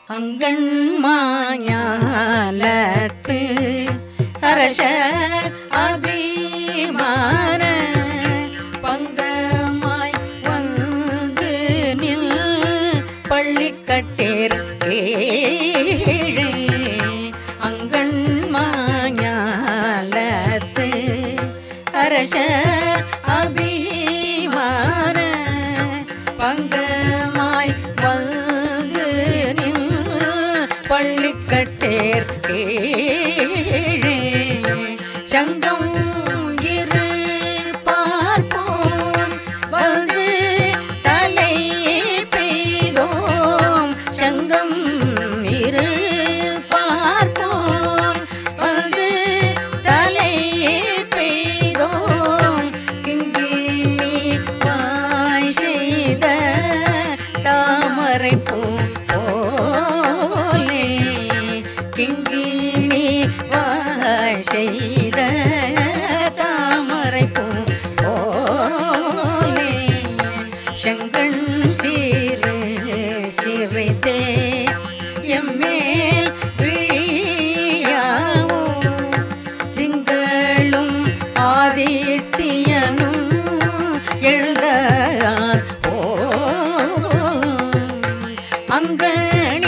அங்கண்மாயாலத்து அரசர் அபிமான பங்கமாய் வந்து நில் பள்ளிக்கட்டேர் கீழே அங்கண்மாயாலத்து அரசர் அபிமான பங்கமாய் வந்து நில் பள்ளிக்கட்டேர் கீழே சங்கம் இரு பார்ப்போம் வந்து தலை பெய்தோம் சங்கம் இரு பார்ப்போம் வந்து தலை பெய்தோம் கிங்கிணி வாய் செய்த தாமரை பூ போலே கிங்கிணி வாய் செய்த தாமரை பூ போலே செங்கண் சீரு சிறைத்தே எம்மேல் விழியாவோ திங்களும் ஆதித்தியனும் எழுந்தான் ஓ அங்கணி